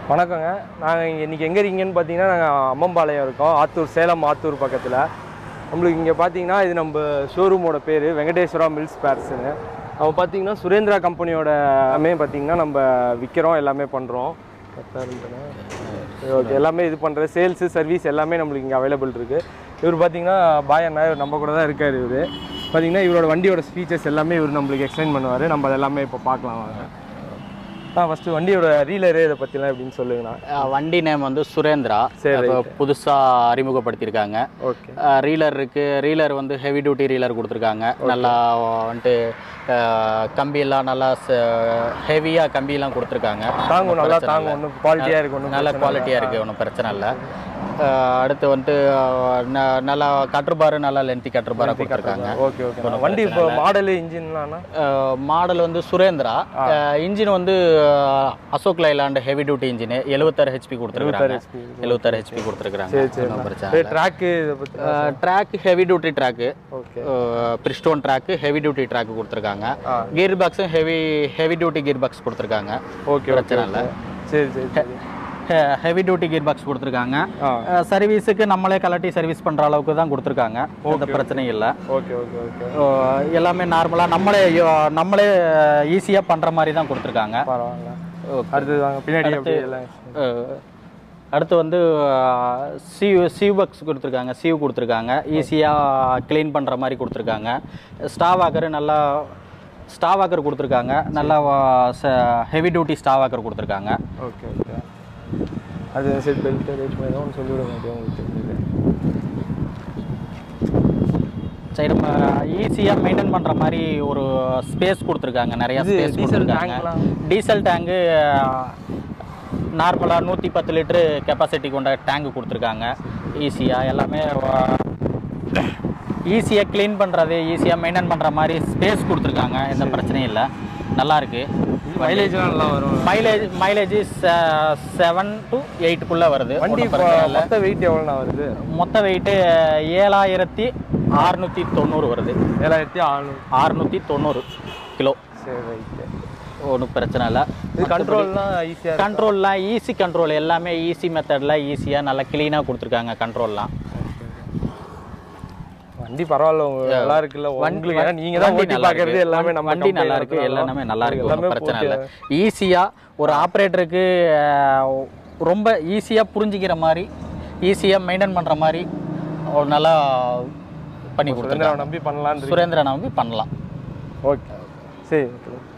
வணக்கங்க நாங்கள் இங்கே இன்றைக்கி எங்கே இருக்கீங்கன்னு பார்த்தீங்கன்னா நாங்கள் அம்மம்பாளையம் இருக்கோம் ஆத்தூர் சேலம் ஆத்தூர் பக்கத்தில் நம்மளுக்கு இங்கே பார்த்தீங்கன்னா இது நம்ம ஷோரூமோட பேர் வெங்கடேஸ்வரா மில்ஸ் பேர்ஸ்னு நம்ம பார்த்தீங்கன்னா சுரேந்திரா கம்பெனியோட எல்லாமே பார்த்தீங்கன்னா நம்ம விற்கிறோம் எல்லாமே பண்ணுறோம் ஓகே எல்லாமே இது பண்ணுற சேல்ஸு சர்வீஸ் எல்லாமே நம்மளுக்கு இங்கே அவைலபிள் இருக்குது இவர் பார்த்தீங்கன்னா பாய் அண்ணா இவர் நம்ம கூட தான் இருக்கார் இவர் பார்த்தீங்கன்னா இவரோட வண்டியோட ஃபீச்சர்ஸ் எல்லாமே இவர் நம்மளுக்கு எக்ஸ்பிளைன் பண்ணுவார் நம்ம அது எல்லாமே இப்போ பார்க்கலாம் வாங்க ஆ ஃபஸ்ட்டு வண்டியோட ரீலரு இதை பற்றிலாம் எப்படின்னு சொல்லுங்கண்ணா அஹ் வண்டி நேம் வந்து சுரேந்திரா சரி, இப்போ புதுசாக அறிமுகப்படுத்தியிருக்காங்க ஓகே ரீலர் இருக்கு ரீலர் வந்து ஹெவி டியூட்டி ரீலர் கொடுத்துருக்காங்க நல்லா வந்துட்டு அஹ், கம்பியெல்லாம் நல்லா ஹெவியாக கம்பியெல்லாம் கொடுத்துருக்காங்க தாங்கும் நல்லா தாங்கும் ஒன்றும் குவாலிட்டியாக இருக்கும் ஒன்றும் நல்ல குவாலிட்டியாக இருக்குது ஒன்றும் பிரச்சனை இல்லை அஹ், அடுத்து வந்துட்டு அஹ், ந- நல்லா கட்டுப்பாரு நல்லா லென்த்தி கட்டுப்பாராக கொடுத்துருக்காங்க ஓகே ஓகே வண்டி இப்போ மாடலு இன்ஜின்லாம்னா மாடல் வந்து சுரேந்திரா இன்ஜின் வந்து அஹ், Ashok Leyland heavy duty engine எழுபத்தாறு ஹெச்பி கொடுத்துருக்காங்க HP. எழுபத்தாறு ஹெச்பி கொடுத்துருக்காங்க சரி சரி ஒன்றும் பிரச்சனை ட்ராக்கு இதை பற்றி truck heavy duty truck okay பிரிஸ்டோன் ட்ராக்கு ஹெவி டியூட்டி ட்ராக் கொடுத்துருக்காங்க ஆ. கியர் பாக்ஸும் heavy heavy duty gear box கொடுத்துருக்காங்க ஓகே ஓகே பிரச்சனை இல்லை சரி சரி சரி ஹெவி டியூட்டி கியர் பாக்ஸ் கொடுத்துருக்காங்க ஆ சர்வீஸுக்கு நம்மளே கலட்டி சர்வீஸ் பண்ணுற அளவுக்கு தான் கொடுத்துருக்காங்க எந்த பிரச்சனையும் இல்லை ஓகே ஓகே ஓகே அஹ் எல்லாமே நார்மலாக நம்மளே யோ- நம்மளே ஈஸியாக பண்ணுற மாதிரி தான் கொடுத்துருக்காங்க பரவாயில்ல அடுத்தது வாங்க பின்னாடி அப்படியே எல்லாம் அஹ் அடுத்து வந்து சீவ் சீவ் பாக்ஸ் கொடுத்துருக்காங்க சீவ் கொடுத்துருக்காங்க ஈஸியாக க்ளீன் பண்ணுற மாதிரி கொடுத்துருக்காங்க ஸ்டாவ் வாக்கர் நல்லா ஸ்டாவ் வாக்கர் கொடுத்துருக்காங்க நல்லா ஹெவி டியூட்டி ஸ்டாவ் வாக்கர் கொடுத்துருக்காங்க ஓகே ஓகே அது சரி பெல்ட் ரேட் பண்ணி ஒன்று சொல்லிவிட மாட்டேன் உங்களுக்கு தெரிஞ்சது சரி ஈஸியாக மெயின்டைன் பண்ணுற மாதிரி ஒரு ஸ்பேஸ் கொடுத்துருக்காங்க நிறையா இது ஸ்பேஸ் டீசல் கொடுத்துருக்காங்க டேங்க்லாம் டீசல் டேங்கு நார்மலாக நூற்றி பத்து லிட்ரு கெப்பாசிட்டி கொண்ட டேங்கு கொடுத்துருக்காங்க ஈஸியாக எல்லாமே ஈஸியாக க்ளீன் பண்ணுறது ஈஸியாக மெயின்டைன் பண்ணுற மாதிரி ஸ்பேஸ் கொடுத்துருக்காங்க எந்த பிரச்சனையும் இல்லை நல்லா இருக்கு மைலேஜ்லாம் நல்லா வரும் மைலேஜ் மைலேஜ் செவன் டு எயிட்டுக்குள்ளே வருது வண்டி ஒண்ணும் இப்போ பிரச்சனை இல்லை மொத்த வெயிட் எவ்வளோண்ணா வருது மொத்த வெயிட்டு ஏழாயிரத்தி அறுநூற்றி தொண்ணூறு வருது ஏழாயிரத்தி ஆறுநூறு அறுநூற்றி தொண்ணூறு கிலோ சரி ரைட்டு ஒன்றும் பிரச்சனை இல்லை இது கண்ட்ரோல்லாம் ஈஸியாக கண்ட்ரோல்லாம் ஈஸி கண்ட்ரோல் எல்லாமே ஈஸி மெத்தடில் ஈஸியாக நல்லா க்ளீனாக கொடுத்துருக்காங்க கண்ட்ரோல்லாம் வண்டி பரவாயில்ல உங்களுக்கு நல்லா இருக்குல்ல உங்களுக்கு ஏன்னா நீங்க தான் ஓட்டி பார்க்கறது எல்லாமே நம்ம வண்டி நல்லா company இருக்கு இருக்கிறதால எல்லாமே நல்லா இருக்கு எல்லாமே ஒன்றும் பிரச்சனை போட்டு- இல்லை ஈஸியாக ஒரு ஆப்ரேட்டருக்கு ரொம்ப ஈஸியாக புரிஞ்சிக்கிற மாதிரி ஈஸியாக மெயின்டைன் பண்ணுற மாதிரி ஒரு நல்லா பண்ணி கொடுத்துருக்காங்க சுதந்திரம் நம்பி பண்ணலான்னு சுரேந்திரன் நம்பி பண்ணலாம் ஓகே சரி